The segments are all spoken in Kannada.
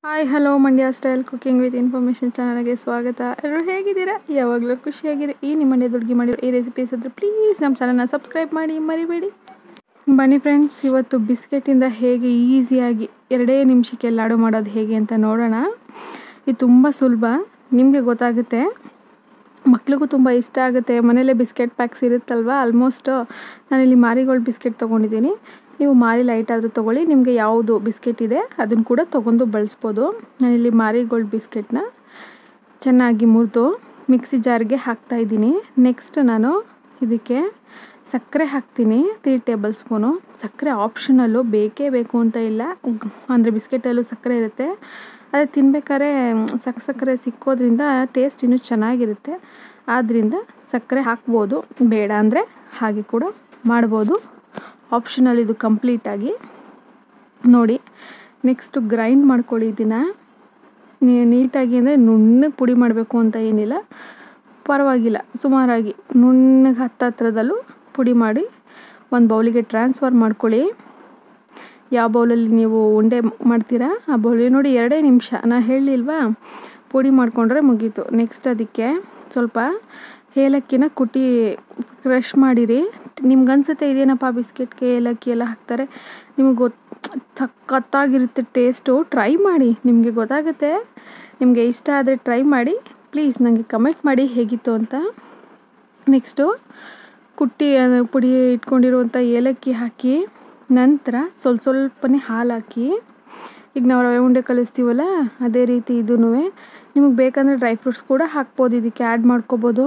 hi hello Mandya style cooking with information ಚಾನಲ್ಗೆ ಸ್ವಾಗತ ಎಲ್ಲರೂ ಹೇಗಿದ್ದೀರಾ ಯಾವಾಗಲೂ ಖುಷಿಯಾಗಿರಿ ಈ ನಿಮ್ಮ ಮಂಡ್ಯ ದುಡ್ಗಿ ಮಾಡಿರೋ ಈ ರೆಸಿಪೀಸ್ ಇದ್ರೆ ಪ್ಲೀಸ್ ನಮ್ಮ ಚಾನಲ್ನ ಸಬ್ಸ್ಕ್ರೈಬ್ ಮಾಡಿ ಮರಿಬೇಡಿ ಬನ್ನಿ ಫ್ರೆಂಡ್ಸ್ ಇವತ್ತು ಬಿಸ್ಕೆಟಿಂದ ಹೇಗೆ ಈಸಿಯಾಗಿ ಎರಡೇ ನಿಮಿಷಕ್ಕೆ ಲಾಡು ಮಾಡೋದು ಹೇಗೆ ಅಂತ ನೋಡೋಣ ಇದು ತುಂಬ ಸುಲಭ ನಿಮಗೆ ಗೊತ್ತಾಗುತ್ತೆ ಮಕ್ಳಿಗೂ ತುಂಬ ಇಷ್ಟ ಆಗುತ್ತೆ ಮನೇಲೇ ಬಿಸ್ಕೆಟ್ ಪ್ಯಾಕ್ಸ್ ಇರುತ್ತಲ್ವ ಆಲ್ಮೋಸ್ಟ್ ನಾನಿಲ್ಲಿ ಮಾರಿಗೋಲ್ಡ್ ಬಿಸ್ಕೆಟ್ ತೊಗೊಂಡಿದ್ದೀನಿ ನೀವು ಮಾರಿ ಲೈಟ್ ಆದರೂ ತೊಗೊಳ್ಳಿ ನಿಮಗೆ ಯಾವುದು ಬಿಸ್ಕೆಟ್ ಇದೆ ಅದನ್ನು ಕೂಡ ತೊಗೊಂಡು ಬಳಸ್ಬೋದು ನಾನಿಲ್ಲಿ ಮಾರಿಗೋಲ್ಡ್ ಬಿಸ್ಕೆಟ್ನ ಚೆನ್ನಾಗಿ ಮುರಿದು ಮಿಕ್ಸಿ ಜಾರ್ಗೆ ಹಾಕ್ತಾಯಿದ್ದೀನಿ ನೆಕ್ಸ್ಟ್ ನಾನು ಇದಕ್ಕೆ ಸಕ್ಕರೆ ಹಾಕ್ತೀನಿ ತ್ರೀ ಟೇಬಲ್ ಸ್ಪೂನು ಸಕ್ಕರೆ ಆಪ್ಷನಲ್ಲು ಬೇಕೇ ಬೇಕು ಅಂತ ಇಲ್ಲ ಅಂದರೆ ಬಿಸ್ಕೆಟಲ್ಲೂ ಸಕ್ಕರೆ ಇರುತ್ತೆ ಅದೇ ತಿನ್ಬೇಕಾದ್ರೆ ಸಕ್ಕ ಸಕ್ಕರೆ ಸಿಕ್ಕೋದ್ರಿಂದ ಟೇಸ್ಟ್ ಇನ್ನೂ ಚೆನ್ನಾಗಿರುತ್ತೆ ಆದ್ದರಿಂದ ಸಕ್ಕರೆ ಹಾಕ್ಬೋದು ಬೇಡ ಅಂದರೆ ಹಾಗೆ ಕೂಡ ಮಾಡ್ಬೋದು ಆಪ್ಷನಲ್ ಇದು ಕಂಪ್ಲೀಟಾಗಿ ನೋಡಿ ನೆಕ್ಸ್ಟು ಗ್ರೈಂಡ್ ಮಾಡ್ಕೊಳ್ಳಿ ಇದನ್ನು ನೀಟಾಗಿ ಅಂದರೆ ನುಣ್ಣಗೆ ಪುಡಿ ಮಾಡಬೇಕು ಅಂತ ಏನಿಲ್ಲ ಪರವಾಗಿಲ್ಲ ಸುಮಾರಾಗಿ ನುಣ್ಣಗೆ ಹತ್ತು ಹತ್ರದಲ್ಲೂ ಪುಡಿ ಮಾಡಿ ಒಂದು ಬೌಲಿಗೆ ಟ್ರಾನ್ಸ್ಫರ್ ಮಾಡ್ಕೊಳ್ಳಿ ಯಾವ ಬೌಲಲ್ಲಿ ನೀವು ಉಂಡೆ ಮಾಡ್ತೀರಾ ಆ ಬೌಲಿ ನೋಡಿ ಎರಡೇ ನಿಮಿಷ ನಾ ಹೇಳಿಲ್ವಾ ಪುಡಿ ಮಾಡಿಕೊಂಡ್ರೆ ಮುಗೀತು ನೆಕ್ಸ್ಟ್ ಅದಕ್ಕೆ ಸ್ವಲ್ಪ ಏಲಕ್ಕಿನ ಕುಟ್ಟಿ ಕ್ರಷ್ ಮಾಡಿರಿ ನಿಮ್ಗೆ ಅನ್ಸುತ್ತೆ ಇದೇನಪ್ಪ ಬಿಸ್ಕೆಟ್ಗೆ ಏಲಕ್ಕಿ ಎಲ್ಲ ಹಾಕ್ತಾರೆ ನಿಮಗೆ ಗೊತ್ತು ಸಖತ್ತಾಗಿರುತ್ತೆ ಟೇಸ್ಟು ಟ್ರೈ ಮಾಡಿ ನಿಮಗೆ ಗೊತ್ತಾಗುತ್ತೆ ನಿಮಗೆ ಇಷ್ಟ ಆದರೆ ಟ್ರೈ ಮಾಡಿ ಪ್ಲೀಸ್ ನನಗೆ ಕಮೆಂಟ್ ಮಾಡಿ ಹೇಗಿತ್ತು ಅಂತ ನೆಕ್ಸ್ಟು ಕುಟ್ಟಿ ಪುಡಿ ಇಟ್ಕೊಂಡಿರುವಂಥ ಏಲಕ್ಕಿ ಹಾಕಿ ನಂತರ ಸ್ವಲ್ಪ ಸ್ವಲ್ಪನೇ ಹಾಲು ಹಾಕಿ ಈಗ ನಾವು ರವೆ ಉಂಡೆ ಕಲಿಸ್ತೀವಲ್ಲ ಅದೇ ರೀತಿ ಇದೂ ನಿಮಗೆ ಬೇಕಂದರೆ ಡ್ರೈ ಫ್ರೂಟ್ಸ್ ಕೂಡ ಹಾಕ್ಬೋದು ಇದಕ್ಕೆ ಆ್ಯಡ್ ಮಾಡ್ಕೋಬೋದು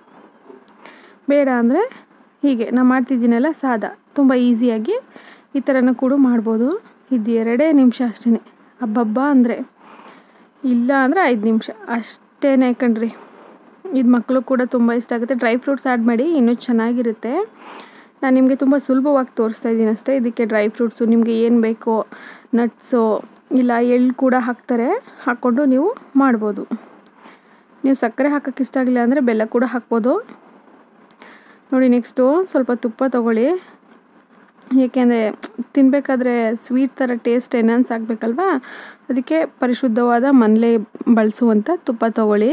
ಬೇಡ ಅಂದರೆ ಹೀಗೆ ನಾನು ಮಾಡ್ತಿದ್ದೀನಲ್ಲ ಸಾದಾ ತುಂಬ ಈಸಿಯಾಗಿ ಈ ಥರನೂ ಕೂಡ ಮಾಡ್ಬೋದು ಇದು ಎರಡೇ ನಿಮಿಷ ಅಷ್ಟೇ ಹಬ್ಬಬ್ಬ ಅಂದರೆ ಇಲ್ಲ ಅಂದರೆ ಐದು ನಿಮಿಷ ಅಷ್ಟೇ ಕಣ್ರಿ ಇದು ಮಕ್ಕಳು ಕೂಡ ತುಂಬ ಇಷ್ಟ ಆಗುತ್ತೆ ಡ್ರೈ ಫ್ರೂಟ್ಸ್ ಆ್ಯಡ್ ಮಾಡಿ ಇನ್ನೂ ಚೆನ್ನಾಗಿರುತ್ತೆ ನಾನು ನಿಮಗೆ ತುಂಬ ಸುಲಭವಾಗಿ ತೋರಿಸ್ತಾ ಇದ್ದೀನಿ ಅಷ್ಟೇ ಇದಕ್ಕೆ ಡ್ರೈ ಫ್ರೂಟ್ಸು ನಿಮಗೆ ಏನು ಬೇಕೋ ನಟ್ಸು ಇಲ್ಲ ಎಳ್ಳು ಕೂಡ ಹಾಕ್ತಾರೆ ಹಾಕ್ಕೊಂಡು ನೀವು ಮಾಡ್ಬೋದು ನೀವು ಸಕ್ಕರೆ ಹಾಕೋಕ್ಕೆ ಇಷ್ಟ ಆಗಿಲ್ಲ ಅಂದರೆ ಬೆಲ್ಲ ಕೂಡ ಹಾಕ್ಬೋದು ನೋಡಿ ನೆಕ್ಸ್ಟು ಸ್ವಲ್ಪ ತುಪ್ಪ ತೊಗೊಳ್ಳಿ ಏಕೆಂದರೆ ತಿನ್ನಬೇಕಾದ್ರೆ ಸ್ವೀಟ್ ಥರ ಟೇಸ್ಟ್ ಎನ್ಹಾನ್ಸ್ ಆಗಬೇಕಲ್ವಾ ಅದಕ್ಕೆ ಪರಿಶುದ್ಧವಾದ ಮನೇಲೆ ಬಳಸುವಂಥ ತುಪ್ಪ ತೊಗೊಳ್ಳಿ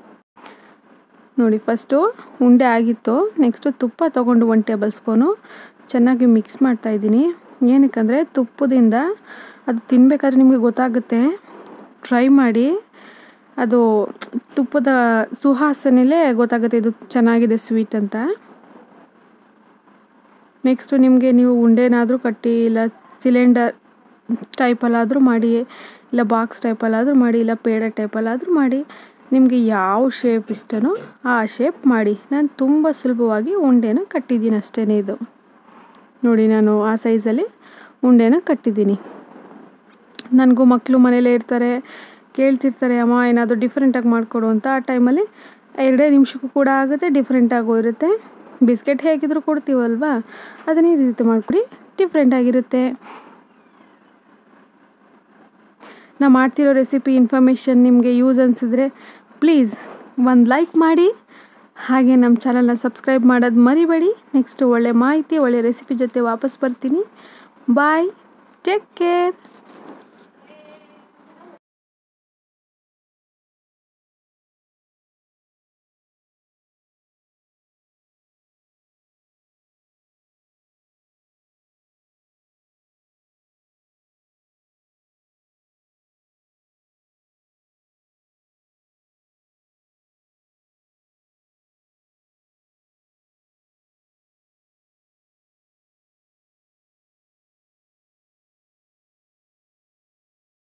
ನೋಡಿ ಫಸ್ಟು ಉಂಡೆ ಆಗಿತ್ತು ನೆಕ್ಸ್ಟು ತುಪ್ಪ ತೊಗೊಂಡು ಒನ್ ಟೇಬಲ್ ಸ್ಪೂನು ಚೆನ್ನಾಗಿ ಮಿಕ್ಸ್ ಮಾಡ್ತಾಯಿದ್ದೀನಿ ಏನಕ್ಕಂದರೆ ತುಪ್ಪದಿಂದ ಅದು ತಿನ್ನಬೇಕಾದ್ರೆ ನಿಮಗೆ ಗೊತ್ತಾಗುತ್ತೆ ಟ್ರೈ ಮಾಡಿ ಅದು ತುಪ್ಪದ ಸುವಾಸನೆಲೇ ಗೊತ್ತಾಗುತ್ತೆ ಇದು ಚೆನ್ನಾಗಿದೆ ಸ್ವೀಟ್ ಅಂತ ನೆಕ್ಸ್ಟು ನಿಮಗೆ ನೀವು ಉಂಡೆನಾದರೂ ಕಟ್ಟಿ ಇಲ್ಲ ಸಿಲಿಂಡರ್ ಟೈಪಲ್ಲಾದರೂ ಮಾಡಿ ಇಲ್ಲ ಬಾಕ್ಸ್ ಟೈಪಲ್ಲಾದರೂ ಮಾಡಿ ಇಲ್ಲ ಪೇಡ ಟೈಪಲ್ಲಾದರೂ ಮಾಡಿ ನಿಮಗೆ ಯಾವ ಶೇಪ್ ಇಷ್ಟನೋ ಆ ಶೇಪ್ ಮಾಡಿ ನಾನು ತುಂಬ ಸುಲಭವಾಗಿ ಉಂಡೆನ ಕಟ್ಟಿದ್ದೀನಿ ಅಷ್ಟೇ ಇದು ನೋಡಿ ನಾನು ಆ ಸೈಜಲ್ಲಿ ಉಂಡೆನ ಕಟ್ಟಿದ್ದೀನಿ ನನಗೂ ಮಕ್ಕಳು ಮನೇಲೇ ಇರ್ತಾರೆ ಕೇಳ್ತಿರ್ತಾರೆ ಅಮ್ಮ ಏನಾದರೂ ಡಿಫ್ರೆಂಟಾಗಿ ಮಾಡಿಕೊಡು ಅಂತ ಆ ಟೈಮಲ್ಲಿ ಎರಡೇ ನಿಮಿಷಕ್ಕೂ ಕೂಡ ಆಗುತ್ತೆ ಡಿಫ್ರೆಂಟಾಗೂ ಇರುತ್ತೆ ಬಿಸ್ಕೆಟ್ ಹೇಗಿದ್ರೂ ಕೊಡ್ತೀವಲ್ವಾ ಅದನ್ನ ಈ ರೀತಿ ಮಾಡಿಕೊಡಿ ಡಿಫ್ರೆಂಟಾಗಿರುತ್ತೆ ನಾ ಮಾಡ್ತಿರೋ ರೆಸಿಪಿ ಇನ್ಫಾರ್ಮೇಷನ್ ನಿಮಗೆ ಯೂಸ್ ಅನಿಸಿದ್ರೆ ಪ್ಲೀಸ್ ಒಂದು ಲೈಕ್ ಮಾಡಿ ಹಾಗೆ ನಮ್ಮ ಚಾನಲ್ನ ಸಬ್ಸ್ಕ್ರೈಬ್ ಮಾಡೋದು ಮರಿಬೇಡಿ ನೆಕ್ಸ್ಟ್ ಒಳ್ಳೆ ಮಾಹಿತಿ ಒಳ್ಳೆ ರೆಸಿಪಿ ಜೊತೆ ವಾಪಸ್ ಬರ್ತೀನಿ ಬಾಯ್ ಟೇಕ್ ಕೇರ್